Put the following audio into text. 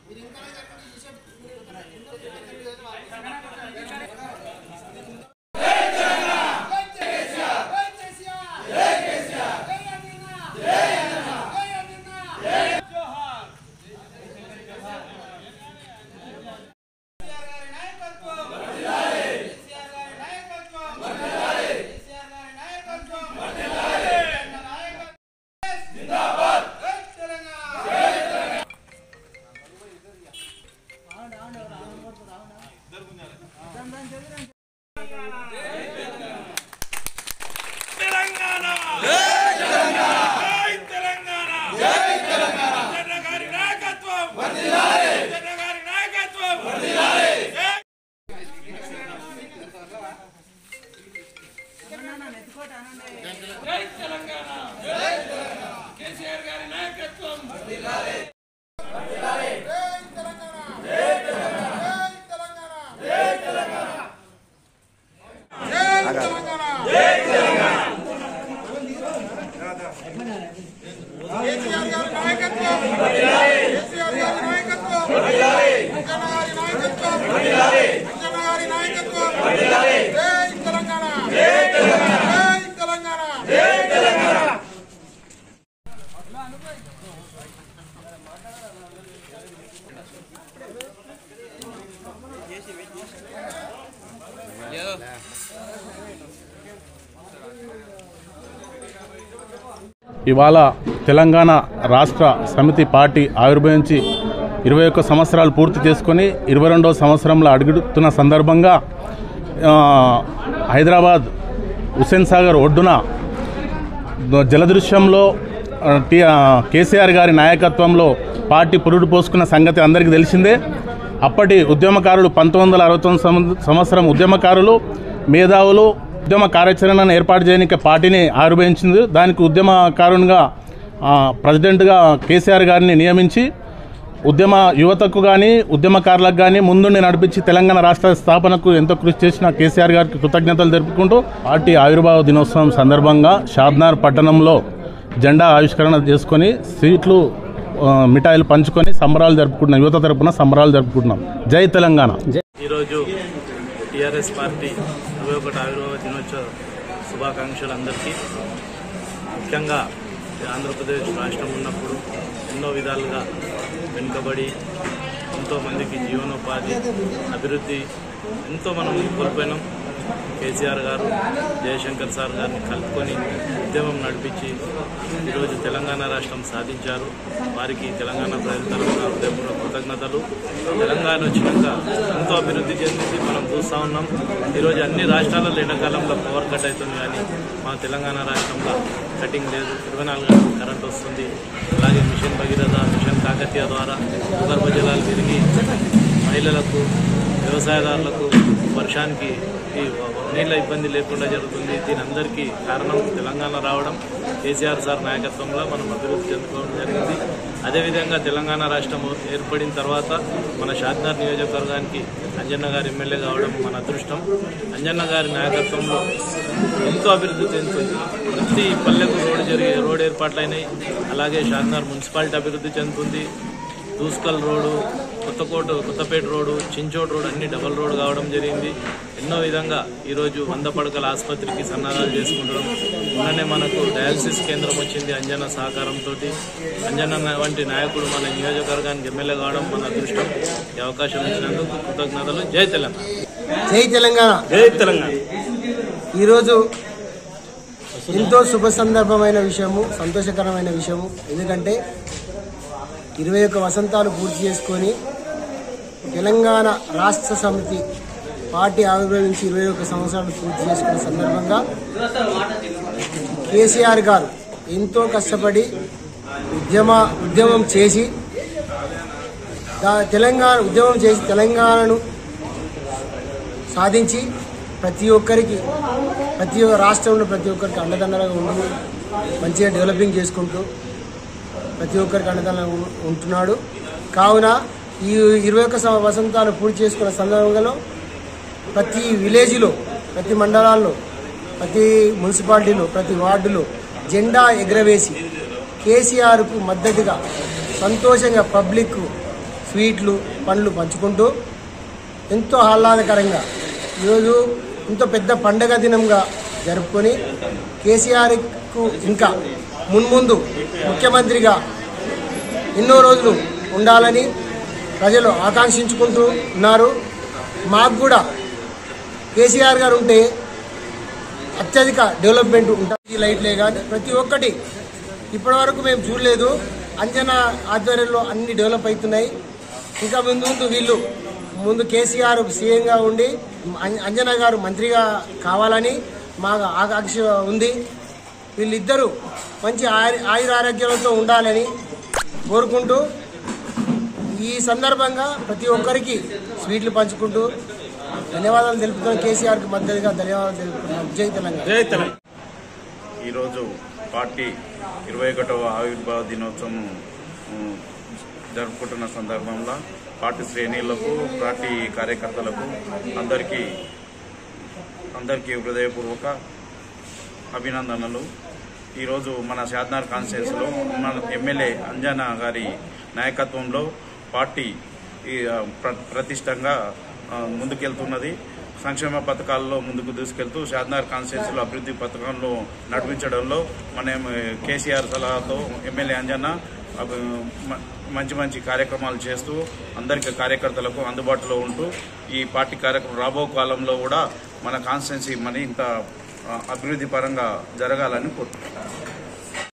తెలంగాణ జై తెలంగాణ జై తెలంగాణ జనగారి నాయకత్వం వర్ధిల్లాలి జనగారి నాయకత్వం వర్ధిల్లాలి జై తెలంగాణ జై తెలంగాణ కేసీఆర్ గారి నాయకత్వం వర్ధిల్లాలి కేసీఆర్ గారి నాయకత్వం కేసీఆర్ గారి నాయకత్వం అంజన్న గారి నాయకత్వం అంజన్న గారి నాయకత్వం జై తెలంగాణ జై తెలంగాణ జై తెలంగాణ ఇవాళ తెలంగాణ రాష్ట్ర సమితి పార్టీ ఆవిర్భవించి ఇరవై ఒక్క సంవత్సరాలు పూర్తి చేసుకొని ఇరవై రెండవ సంవత్సరంలో అడుగుతున్న సందర్భంగా ఆ, హైదరాబాద్ హుస్సేన్ సాగర్ ఒడ్డున జలదృశ్యంలో ఆ, టి ఆ, కేసీఆర్ గారి నాయకత్వంలో పార్టీ పురుడు పోసుకున్న సంగతి అందరికీ తెలిసిందే అప్పటి ఉద్యమకారులు పంతొమ్మిది వందల అరవై తొమ్మిది సంవ- సంవత్సరం ఉద్యమకారులు మేధావులు ఉద్యమ కార్యాచరణను ఏర్పాటు చేయడానికి పార్టీని ఆవిర్భవించింది దానికి ఉద్యమకారునిగా ఆ, ప్రెసిడెంట్గా కేసీఆర్ గారిని నియమించి ఉద్యమ యువతకు కానీ ఉద్యమకారులకు కానీ ముందుండి నడిపించి తెలంగాణ రాష్ట్ర స్థాపనకు ఎంతో కృషి చేసిన కేసీఆర్ గారికి కృతజ్ఞతలు తెలుపుకుంటూ పార్టీ ఆవిర్భావ దినోత్సవం సందర్భంగా షాద్నార్ పట్టణంలో జెండా ఆవిష్కరణ చేసుకొని సీట్లు ఆ, మిఠాయిలు పంచుకొని సంబరాలు జరుపుకుంటున్నాం యువత తరపున సంబరాలు జరుపుకుంటున్నాం జై తెలంగాణ ఈరోజు టీఆర్ఎస్ పార్టీ ఇరవై ఒకటి ఆవిర్భావ దినోత్సవ శుభాకాంక్షలు అందరికీ ముఖ్యంగా ఈ ఆంధ్రప్రదేశ్ రాష్ట్రం ఉన్నప్పుడు ఎన్నో విధాలుగా వెనుకబడి ఎంతో మందికి జీవనోపాధి అభివృద్ధి ఎంతో మనం కోల్పోయినాం కేసీఆర్ గారు జయశంకర్ సార్ గారిని కలుపుకొని ఉద్యమం నడిపించి ఈరోజు తెలంగాణ రాష్ట్రం సాధించారు వారికి తెలంగాణ ప్రజల తరఫున హృదయపూర్వక కృతజ్ఞతలు తెలంగాణ వచ్చినాక ఎంతో అభివృద్ధి చెందింది మనం చూస్తూ ఉన్నాం ఈరోజు అన్ని రాష్ట్రాలలో ఎండాకాలంలో పవర్ కట్ అవుతుంది కానీ మా తెలంగాణ రాష్ట్రంలో కటింగ్ లేదు ఇరవై నాలుగు గంటలు కరెంట్ వస్తుంది అలాగే మిషన్ భగీరథ మిషన్ కాకతీయ ద్వారా భూగర్భ జలాలు పెరిగి మహిళలకు వ్యవసాయదారులకు వర్షానికి ఈ నీళ్ళ ఇబ్బంది లేకుండా జరుగుతుంది దీని అందరికీ కారణం తెలంగాణ రావడం కేసీఆర్ సార్ నాయకత్వంలో మనం అభివృద్ధి చెందుకోవడం జరిగింది అదేవిధంగా తెలంగాణ రాష్ట్రం ఏర్పడిన తర్వాత మన షాద్నార్ నియోజకవర్గానికి అంజన్న గారు ఎమ్మెల్యే కావడం మన అదృష్టం అంజన్న గారి నాయకత్వంలో ఎంతో అభివృద్ధి చెందుతుంది ప్రతి పల్లెకు రోడ్డు జరిగే రోడ్ ఏర్పాట్లయినాయి అలాగే షాద్నార్ మున్సిపాలిటీ అభివృద్ధి చెందుతుంది Duskal road Kothakota Kothapet road Chinchod road అన్ని డబల్ రోడ్ కావడం జరిగింది ఎన్నో విధంగా ఈరోజు వంద పడకల ఆసుపత్రికి సన్నాహాలు చేసుకుంటున్నాం మొన్ననే మనకు డయాలసిస్ కేంద్రం వచ్చింది అంజన సహకారంతో అంజన వంటి నాయకుడు మన నియోజకవర్గానికి ఎమ్మెల్యే కావడం మన అదృష్టం ఈ అవకాశం ఇచ్చినందుకు కృతజ్ఞతలు జై తెలంగాణ జై తెలంగాణ జై తెలంగాణ ఈరోజు ఎంతో శుభ సందర్భమైన విషయము సంతోషకరమైన విషయము ఎందుకంటే ఇరవై ఒక్క వసంతాలు పూర్తి చేసుకొని తెలంగాణ రాష్ట్ర సమితి పార్టీ ఆవిర్భవించి ఇరవై ఒక్క సంవత్సరాలు పూర్తి చేసుకున్న సందర్భంగా కేసీఆర్ గారు ఎంతో కష్టపడి ఉద్యమ ఉద్యమం చేసి దా- తెలంగాణ ఉద్యమం చేసి తెలంగాణను సాధించి ప్రతి ఒక్కరికి ప్రతి ఒక్క రాష్ట్రంలో ప్రతి ఒక్కరికి అండదండలుగా ఉంటూ మంచిగా డెవలపింగ్ చేసుకుంటూ ప్రతి ఒక్కరికి అండదండగా ఉం- ఉంటున్నాడు కావున ఈ ఇరవై ఒక్క సం- వసంతాలు పూర్తి చేసుకున్న సందర్భంలో ప్రతి విలేజ్లో ప్రతి మండలాల్లో ప్రతి మున్సిపాలిటీలో ప్రతి వార్డులో జెండా ఎగరవేసి కేసీఆర్కు మద్దతుగా సంతోషంగా పబ్లిక్ స్వీట్లు పండ్లు పంచుకుంటూ ఎంతో ఆహ్లాదకరంగా ఈరోజు ఎంతో పెద్ద పండగ దినంగా జరుపుకొని కేసీఆర్కు ఇంకా మున్ముందు ముఖ్యమంత్రిగా ఎన్నో రోజులు ఉండాలని ప్రజలు ఆకాంక్షించుకుంటూ ఉన్నారు మాకు కూడా కేసీఆర్ గారు ఉంటే అత్యధిక డెవలప్మెంట్ ఉంటుంది ఈ లైట్లే కానీ ప్రతి ఒక్కటి ఇప్పటివరకు మేము చూడలేదు అంజనా ఆధ్వర్యంలో అన్ని డెవలప్ అవుతున్నాయి ఇంకా ముందు ముందు వీళ్ళు ముందు కేసీఆర్ సీఎంగా ఉండి అం- అంజనా గారు మంత్రిగా కావాలని మాకు ఆకాంక్ష ఉంది వీళ్ళిద్దరూ మంచి ఆయుర ఆయురారోగ్యాలతో ఉండాలని కోరుకుంటూ ఈ సందర్భంగా ప్రతి ఒక్కరికి స్వీట్లు పంచుకుంటూ ధన్యవాదాలు తెలుపుతున్నాం కేసీఆర్కి మద్దతుగా ధన్యవాదాలు తెలుపుతున్నాం జై తెలంగాణ జై తెలంగాణ ఈరోజు పార్టీ ఇరవై ఒకటవ ఆవిర్భావ దినోత్సవం ఉమ్, జరుపుకుంటున్న సందర్భంలో పార్టీ శ్రేణులకు పార్టీ కార్యకర్తలకు అందరికీ అందరికీ హృదయపూర్వక అభినందనలు ఈరోజు మన షాద్నార్ కాన్స్టిట్యూన్సీలో మన ఎమ్మెల్యే అంజనా గారి నాయకత్వంలో పార్టీ ఈ, ఆ, ప్ర- ప్రతిష్టంగా ఆ, ముందుకెళ్తున్నది సంక్షేమ పథకాల్లో ముందుకు దూసుకెళ్తూ షాద్నార్ కాన్స్టిట్యూన్సీలో అభివృద్ధి పథకంలో నడిపించడంలో మన ఎం- కేసీఆర్ సలహాతో ఎమ్మెల్యే అంజన్న అభి- మ- మంచి మంచి కార్యక్రమాలు చేస్తూ అందరికీ కార్యకర్తలకు అందుబాటులో ఉంటూ ఈ పార్టీ కార్యక్రమం రాబో కాలంలో కూడా మన కాన్స్టిట్యున్సీ మన ఇంత ఆ, అభివృద్ధి పరంగా జరగాలని కోరుతున్నాను